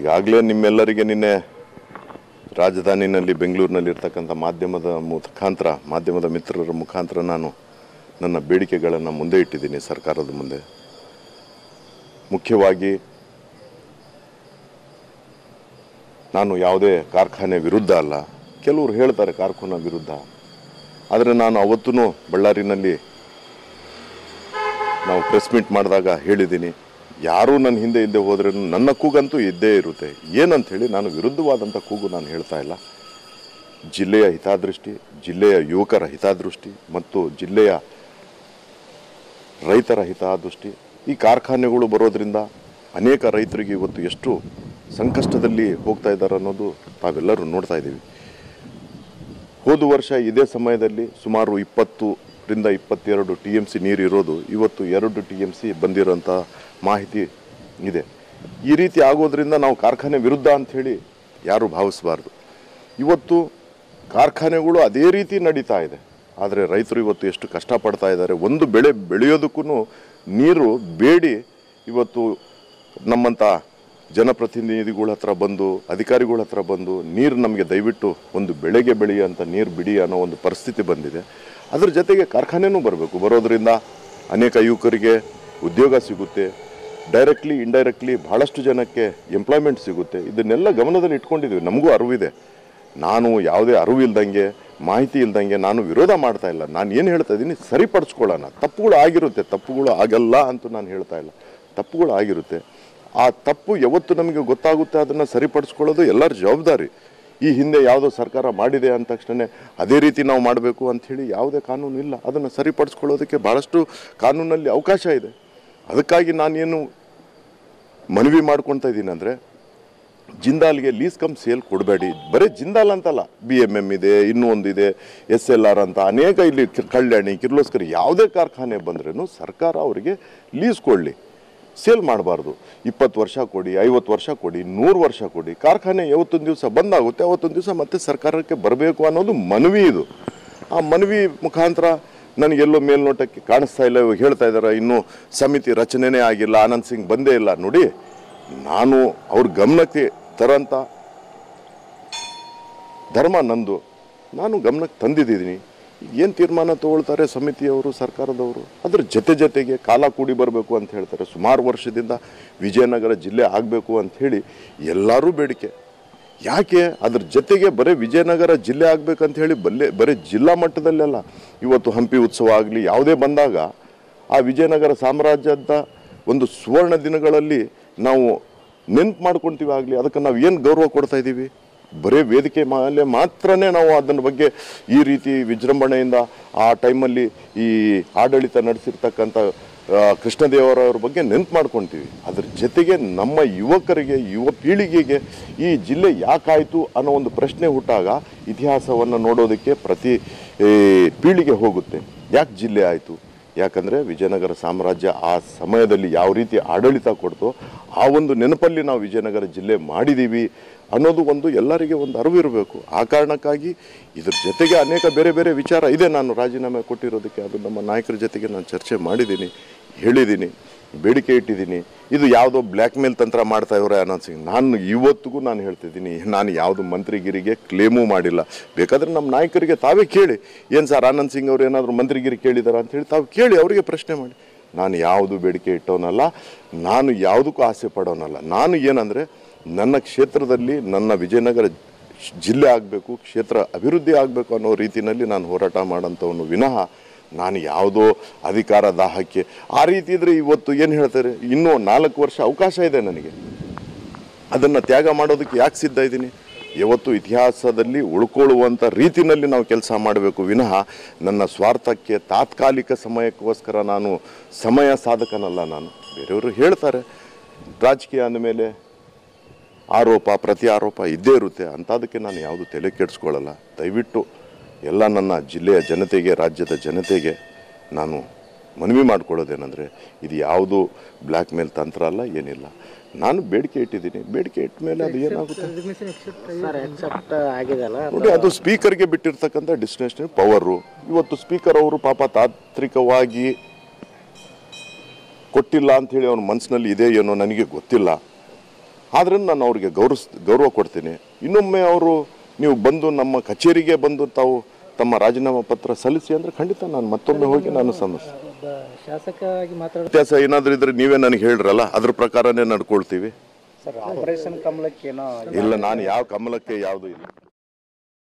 ಈಗಾಗಲೇ ನಿಮ್ಮೆಲ್ಲರಿಗೆ ನಿನ್ನೆ ರಾಜಧಾನಿನಲ್ಲಿ ಬೆಂಗಳೂರಿನಲ್ಲಿ ಇರ್ತಕ್ಕಂಥ ಮಾಧ್ಯಮದ ಮುಖಾಂತರ ಮಾಧ್ಯಮದ ಮಿತ್ರರ ಮುಖಾಂತರ ನಾನು ನನ್ನ ಬೇಡಿಕೆಗಳನ್ನು ಮುಂದೆ ಇಟ್ಟಿದ್ದೀನಿ ಸರ್ಕಾರದ ಮುಂದೆ ಮುಖ್ಯವಾಗಿ ನಾನು ಯಾವುದೇ ಕಾರ್ಖಾನೆ ವಿರುದ್ಧ ಅಲ್ಲ ಕೆಲವರು ಹೇಳ್ತಾರೆ ಕಾರ್ಖಾನೆ ವಿರುದ್ಧ ಆದರೆ ನಾನು ಅವತ್ತೂ ಬಳ್ಳಾರಿನಲ್ಲಿ ನಾವು ಪ್ರೆಸ್ ಮೀಟ್ ಮಾಡಿದಾಗ ಹೇಳಿದ್ದೀನಿ ಯಾರೂ ನನ್ನ ಹಿಂದೆ ಇದ್ದೇ ಹೋದ್ರೆ ನನ್ನ ಕೂಗಂತೂ ಇದ್ದೇ ಇರುತ್ತೆ ಏನಂತ ಹೇಳಿ ನಾನು ವಿರುದ್ಧವಾದಂಥ ಕೂಗು ನಾನು ಹೇಳ್ತಾ ಇಲ್ಲ ಜಿಲ್ಲೆಯ ಹಿತಾದೃಷ್ಟಿ ಜಿಲ್ಲೆಯ ಯುವಕರ ಹಿತಾದೃಷ್ಟಿ ಮತ್ತು ಜಿಲ್ಲೆಯ ರೈತರ ಹಿತಾದೃಷ್ಟಿ ಈ ಕಾರ್ಖಾನೆಗಳು ಬರೋದ್ರಿಂದ ಅನೇಕ ರೈತರಿಗೆ ಇವತ್ತು ಎಷ್ಟು ಸಂಕಷ್ಟದಲ್ಲಿ ಹೋಗ್ತಾ ಇದ್ದಾರೆ ಅನ್ನೋದು ತಾವೆಲ್ಲರೂ ನೋಡ್ತಾ ಇದ್ದೀವಿ ಹೋದ ವರ್ಷ ಇದೇ ಸಮಯದಲ್ಲಿ ಸುಮಾರು ಇಪ್ಪತ್ತರಿಂದ ಇಪ್ಪತ್ತೆರಡು ಟಿ ಎಮ್ ಸಿ ನೀರು ಇರೋದು ಇವತ್ತು ಎರಡು ಟಿ ಎಮ್ ಸಿ ಬಂದಿರೋಂಥ ಮಾಹಿತಿ ಇದೆ ಈ ರೀತಿ ಆಗೋದ್ರಿಂದ ನಾವು ಕಾರ್ಖಾನೆ ವಿರುದ್ಧ ಅಂಥೇಳಿ ಯಾರೂ ಭಾವಿಸಬಾರ್ದು ಇವತ್ತು ಕಾರ್ಖಾನೆಗಳು ಅದೇ ರೀತಿ ನಡೀತಾ ಇದೆ ಆದರೆ ರೈತರು ಇವತ್ತು ಎಷ್ಟು ಕಷ್ಟಪಡ್ತಾ ಇದ್ದಾರೆ ಒಂದು ಬೆಳೆ ಬೆಳೆಯೋದಕ್ಕೂ ನೀರು ಬೇಡಿ ಇವತ್ತು ನಮ್ಮಂಥ ಜನಪ್ರತಿನಿಧಿಗಳ ಹತ್ರ ಬಂದು ಅಧಿಕಾರಿಗಳ ಹತ್ರ ಬಂದು ನೀರು ನಮಗೆ ದಯವಿಟ್ಟು ಒಂದು ಬೆಳೆಗೆ ಬೆಳೆಯುವಂಥ ನೀರು ಬಿಡಿ ಅನ್ನೋ ಒಂದು ಪರಿಸ್ಥಿತಿ ಬಂದಿದೆ ಅದ್ರ ಜೊತೆಗೆ ಕಾರ್ಖಾನೆನೂ ಬರಬೇಕು ಬರೋದರಿಂದ ಅನೇಕ ಯುವಕರಿಗೆ ಉದ್ಯೋಗ ಸಿಗುತ್ತೆ ಡೈರೆಕ್ಟ್ಲಿ ಇಂಡೈರೆಕ್ಟ್ಲಿ ಬಹಳಷ್ಟು ಜನಕ್ಕೆ ಎಂಪ್ಲಾಯ್ಮೆಂಟ್ ಸಿಗುತ್ತೆ ಇದನ್ನೆಲ್ಲ ಗಮನದಲ್ಲಿ ಇಟ್ಕೊಂಡಿದ್ದೀವಿ ನಮಗೂ ಅರಿವಿದೆ ನಾನು ಯಾವುದೇ ಅರಿವು ಇಲ್ದಂಗೆ ಮಾಹಿತಿ ಇಲ್ದಂಗೆ ನಾನು ವಿರೋಧ ಮಾಡ್ತಾ ಇಲ್ಲ ನಾನು ಏನು ಹೇಳ್ತಾ ಇದ್ದೀನಿ ಸರಿಪಡಿಸ್ಕೊಳ್ಳೋಣ ತಪ್ಪುಗಳು ಆಗಿರುತ್ತೆ ತಪ್ಪುಗಳು ಆಗಲ್ಲ ಅಂತ ನಾನು ಹೇಳ್ತಾ ಇಲ್ಲ ತಪ್ಪುಗಳು ಆಗಿರುತ್ತೆ ಆ ತಪ್ಪು ಯಾವತ್ತು ನಮಗೆ ಗೊತ್ತಾಗುತ್ತೆ ಅದನ್ನು ಸರಿಪಡಿಸ್ಕೊಳ್ಳೋದು ಎಲ್ಲರ ಜವಾಬ್ದಾರಿ ಈ ಹಿಂದೆ ಯಾವುದೋ ಸರ್ಕಾರ ಮಾಡಿದೆ ಅಂದ ತಕ್ಷಣ ಅದೇ ರೀತಿ ನಾವು ಮಾಡಬೇಕು ಅಂಥೇಳಿ ಯಾವುದೇ ಕಾನೂನು ಇಲ್ಲ ಅದನ್ನು ಸರಿಪಡಿಸ್ಕೊಳ್ಳೋದಕ್ಕೆ ಭಾಳಷ್ಟು ಕಾನೂನಲ್ಲಿ ಅವಕಾಶ ಇದೆ ಅದಕ್ಕಾಗಿ ನಾನೇನು ಮನವಿ ಮಾಡ್ಕೊಳ್ತಾ ಇದ್ದೀನಿ ಅಂದರೆ ಜಿಂದಾಲ್ಗೆ ಲೀಸ್ ಕಮ್ ಸೇಲ್ ಕೊಡಬೇಡಿ ಬರೀ ಜಿಂದಾಲ್ ಅಂತಲ್ಲ ಬಿ ಎಮ್ ಎಮ್ ಇದೆ ಇನ್ನೂ ಒಂದಿದೆ ಎಸ್ ಎಲ್ ಆರ್ ಅಂತ ಅನೇಕ ಇಲ್ಲಿ ಕಿ- ಕಲ್ಯಾಣಿ ಕಿರ್ಲೋಸ್ಕರ್ ಯಾವುದೇ ಕಾರ್ಖಾನೆ ಬಂದ್ರೂ ಸರ್ಕಾರ ಅವರಿಗೆ ಲೀಸ್ ಕೊಡಲಿ ಸೇಲ್ ಮಾಡಬಾರ್ದು ಇಪ್ಪತ್ತು ವರ್ಷ ಕೊಡಿ ಐವತ್ತು ವರ್ಷ ಕೊಡಿ ನೂರು ವರ್ಷ ಕೊಡಿ ಕಾರ್ಖಾನೆ ಯಾವತ್ತೊಂದು ದಿವಸ ಬಂದಾಗುತ್ತೆ ಅವತ್ತೊಂದು ದಿವಸ ಮತ್ತೆ ಸರ್ಕಾರಕ್ಕೆ ಬರಬೇಕು ಅನ್ನೋದು ಮನವಿ ಇದು ಆ ಮನವಿ ಮುಖಾಂತರ ನನಗೆಲ್ಲೋ ಮೇಲ್ನೋಟಕ್ಕೆ ಕಾಣಿಸ್ತಾ ಇಲ್ಲ ಇವಾಗ ಹೇಳ್ತಾ ಇದ್ದಾರೆ ಇನ್ನೂ ಸಮಿತಿ ರಚನೆನೇ ಆಗಿಲ್ಲ ಆನಂದ್ ಸಿಂಗ್ ಬಂದೇ ಇಲ್ಲ ನೋಡಿ ನಾನು ಅವ್ರ ಗಮನಕ್ಕೆ ತರಂತ ಧರ್ಮ ನಂದು ನಾನು ಗಮನಕ್ಕೆ ತಂದಿದ್ದೀನಿ ಏನು ತೀರ್ಮಾನ ತಗೊಳ್ತಾರೆ ಸಮಿತಿಯವರು ಸರ್ಕಾರದವರು ಅದ್ರ ಜೊತೆ ಜೊತೆಗೆ ಕಾಲ ಕೂಡಿ ಬರಬೇಕು ಅಂತ ಹೇಳ್ತಾರೆ ಸುಮಾರು ವರ್ಷದಿಂದ ವಿಜಯನಗರ ಜಿಲ್ಲೆ ಆಗಬೇಕು ಅಂತ ಹೇಳಿ ಎಲ್ಲರೂ ಬೇಡಿಕೆ ಯಾಕೆ ಅದ್ರ ಜೊತೆಗೆ ಬರೀ ವಿಜಯನಗರ ಜಿಲ್ಲೆ ಆಗ್ಬೇಕಂತ ಹೇಳಿ ಬಲ್ಲೆ ಬರೀ ಜಿಲ್ಲಾ ಮಟ್ಟದಲ್ಲೆಲ್ಲ ಇವತ್ತು ಹಂಪಿ ಉತ್ಸವ ಆಗಲಿ ಯಾವುದೇ ಬಂದಾಗ ಆ ವಿಜಯನಗರ ಸಾಮ್ರಾಜ್ಯದ ಒಂದು ಸುವರ್ಣ ದಿನಗಳಲ್ಲಿ ನಾವು ನೆನ್ಪು ಮಾಡ್ಕೊಳ್ತೀವಿ ಆಗಲಿ ಅದಕ್ಕೆ ನಾವು ಏನು ಗೌರವ ಕೊಡ್ತಾ ಇದ್ದೀವಿ ಬರೀ ವೇದಿಕೆ ಮೇಲೆ ಮಾತ್ರನೇ ನಾವು ಅದನ್ನ ಬಗ್ಗೆ ಈ ರೀತಿ ವಿಜೃಂಭಣೆಯಿಂದ ಆ ಟೈಮಲ್ಲಿ ಈ ಆಡಳಿತ ನಡೆಸಿರ್ತಕ್ಕಂಥ ಆ, ಕೃಷ್ಣದೇವರವ್ರ ಬಗ್ಗೆ ನೆನ್ಪು ಮಾಡ್ಕೊಳ್ತೀವಿ ಅದ್ರ ಜೊತೆಗೆ ನಮ್ಮ ಯುವಕರಿಗೆ ಯುವ ಪೀಳಿಗೆಗೆ ಈ ಜಿಲ್ಲೆ ಯಾಕಾಯಿತು ಅನ್ನೋ ಒಂದು ಪ್ರಶ್ನೆ ಹುಟ್ಟಾಗ ಇತಿಹಾಸವನ್ನು ನೋಡೋದಕ್ಕೆ ಪ್ರತಿ ಈ, ಪೀಳಿಗೆ ಹೋಗುತ್ತೆ ಯಾಕೆ ಜಿಲ್ಲೆ ಆಯಿತು ಯಾಕಂದರೆ ವಿಜಯನಗರ ಸಾಮ್ರಾಜ್ಯ ಆ ಸಮಯದಲ್ಲಿ ಯಾವ ರೀತಿ ಆಡಳಿತ ಕೊಡ್ತೋ ಆ ಒಂದು ನೆನಪಲ್ಲಿ ನಾವು ವಿಜಯನಗರ ಜಿಲ್ಲೆ ಮಾಡಿದ್ದೀವಿ ಅನ್ನೋದು ಒಂದು ಎಲ್ಲರಿಗೆ ಒಂದು ಅರಿವು ಇರಬೇಕು ಆ ಕಾರಣಕ್ಕಾಗಿ ಇದ್ರ ಜೊತೆಗೆ ಅನೇಕ ಬೇರೆ ಬೇರೆ ವಿಚಾರ ಇದೆ ನಾನು ರಾಜೀನಾಮೆ ಕೊಟ್ಟಿರೋದಕ್ಕೆ ಅದು ನಮ್ಮ ನಾಯಕರ ಜೊತೆಗೆ ನಾನು ಚರ್ಚೆ ಮಾಡಿದ್ದೀನಿ ಹೇಳಿದ್ದೀನಿ ಬೇಡಿಕೆ ಇಟ್ಟಿದ್ದೀನಿ ಇದು ಯಾವುದೋ ಬ್ಲ್ಯಾಕ್ ಮೇಲ್ ತಂತ್ರ ಮಾಡ್ತಾ ಇವ್ರೆ ಆನಂದ್ ಸಿಂಗ್ ನಾನು ಇವತ್ತಿಗೂ ನಾನು ಹೇಳ್ತಿದ್ದೀನಿ ನಾನು ಯಾವುದು ಮಂತ್ರಿಗಿರಿಗೆ ಕ್ಲೇಮೂ ಮಾಡಿಲ್ಲ ಬೇಕಾದ್ರೆ ನಮ್ಮ ನಾಯಕರಿಗೆ ತಾವೇ ಕೇಳಿ ಏನು ಸರ್ ಆನಂದ್ ಸಿಂಗ್ ಅವ್ರು ಏನಾದರೂ ಮಂತ್ರಿಗಿರಿ ಕೇಳಿದಾರ ಅಂತ ಹೇಳಿ ತಾವು ಕೇಳಿ ಅವರಿಗೆ ಪ್ರಶ್ನೆ ಮಾಡಿ ನಾನು ಯಾವುದು ಬೇಡಿಕೆ ಇಟ್ಟವನಲ್ಲ ನಾನು ಯಾವುದಕ್ಕೂ ಆಸೆ ಪಡೋನಲ್ಲ ನಾನು ಏನಂದರೆ ನನ್ನ ಕ್ಷೇತ್ರದಲ್ಲಿ ನನ್ನ ವಿಜಯನಗರ ಜಿಲ್ಲೆ ಆಗಬೇಕು ಕ್ಷೇತ್ರ ಅಭಿವೃದ್ಧಿ ಆಗಬೇಕು ಅನ್ನೋ ರೀತಿಯಲ್ಲಿ ನಾನು ಹೋರಾಟ ಮಾಡೋಂಥವನು ವಿನಃ ನಾನು ಯಾವುದೋ ಅಧಿಕಾರ ದಾಹಕ್ಕೆ ಆ ರೀತಿ ಇದ್ರೆ ಇವತ್ತು ಏನು ಹೇಳ್ತಾರೆ ಇನ್ನೂ ನಾಲ್ಕು ವರ್ಷ ಅವಕಾಶ ಇದೆ ನನಗೆ ಅದನ್ನು ತ್ಯಾಗ ಮಾಡೋದಕ್ಕೆ ಯಾಕೆ ಸಿದ್ಧ ಇದ್ದೀನಿ ಯಾವತ್ತು ಇತಿಹಾಸದಲ್ಲಿ ಉಳ್ಕೊಳ್ಳುವಂಥ ರೀತಿನಲ್ಲಿ ನಾವು ಕೆಲಸ ಮಾಡಬೇಕು ವಿನಃ ನನ್ನ ಸ್ವಾರ್ಥಕ್ಕೆ ತಾತ್ಕಾಲಿಕ ಸಮಯಕ್ಕೋಸ್ಕರ ನಾನು ಸಮಯ ಸಾಧಕನಲ್ಲ ನಾನು ಬೇರೆಯವರು ಹೇಳ್ತಾರೆ ರಾಜಕೀಯ ಅಂದಮೇಲೆ ಆರೋಪ ಪ್ರತಿ ಆರೋಪ ಇದ್ದೇ ಇರುತ್ತೆ ಅಂಥದಕ್ಕೆ ನಾನು ಯಾವುದು ತಲೆ ಕೆಡಿಸ್ಕೊಳ್ಳಲ್ಲ ದಯವಿಟ್ಟು ಎಲ್ಲ ನನ್ನ ಜಿಲ್ಲೆಯ ಜನತೆಗೆ ರಾಜ್ಯದ ಜನತೆಗೆ ನಾನು ಮನವಿ ಮಾಡ್ಕೊಳ್ಳೋದೇನೆಂದರೆ ಇದು ಯಾವುದು ಬ್ಲ್ಯಾಕ್ ಮೇಲ್ ತಂತ್ರ ಅಲ್ಲ ಏನಿಲ್ಲ ನಾನು ಬೇಡಿಕೆ ಇಟ್ಟಿದ್ದೀನಿ ಬೇಡಿಕೆ ಇಟ್ಟ ಮೇಲೆ ಅದು ಏನಾಗುತ್ತೆ ಸರ್ ಎಕ್ಸೆಪ್ಟ್ ಆಗಿದೆನಾ ನೋಡಿ ಅದು ಸ್ಪೀಕರ್ಗೆ ಬಿಟ್ಟಿರ್ತಕ್ಕಂಥ ಡಿಸ್ಟಿನೇಷನ್ ಪವರು ಇವತ್ತು ಸ್ಪೀಕರ್ ಅವರು ಪಾಪ ತಾಂತ್ರಿಕವಾಗಿ ಕೊಟ್ಟಿಲ್ಲ ಅಂಥೇಳಿ ಅವನ ಮನಸ್ಸಿನಲ್ಲಿ ಇದೆ ಏನೋ ನನಗೆ ಗೊತ್ತಿಲ್ಲ ಆದ್ರಿಂದ ನಾನು ಅವ್ರಿಗೆ ಗೌರವಿಸ್ ಗೌರವ ಕೊಡ್ತೀನಿ ಇನ್ನೊಮ್ಮೆ ಅವರು ನೀವು ಬಂದು ನಮ್ಮ ಕಚೇರಿಗೆ ಬಂದು ತಾವು ತಮ್ಮ ರಾಜೀನಾಮಾ ಪತ್ರ ಸಲ್ಲಿಸಿ ಅಂದರೆ ಖಂಡಿತ ನಾನು ಮತ್ತೊಮ್ಮೆ ಹೋಗಿ ನಾನು ಸಮಸ್ಯೆ ಒಬ್ಬ ಶಾಸಕರಾಗಿ ಮಾತಾಡ ವ್ಯತ್ಯಾಸ ಏನಾದರೂ ಇದ್ರೆ ನೀವೇ ನನಗೆ ಹೇಳ್ರಲ್ಲ ಅದ್ರ ಪ್ರಕಾರನೇ ನಡ್ಕೊಳ್ತೀವಿ ಸರ್ ಆಪರೇಷನ್ ಕಮಲಕ್ಕೆ ಏನೋ ಇಲ್ಲ ನಾನು ಯಾವ ಕಮಲಕ್ಕೆ ಯಾವುದು ಇಲ್ಲ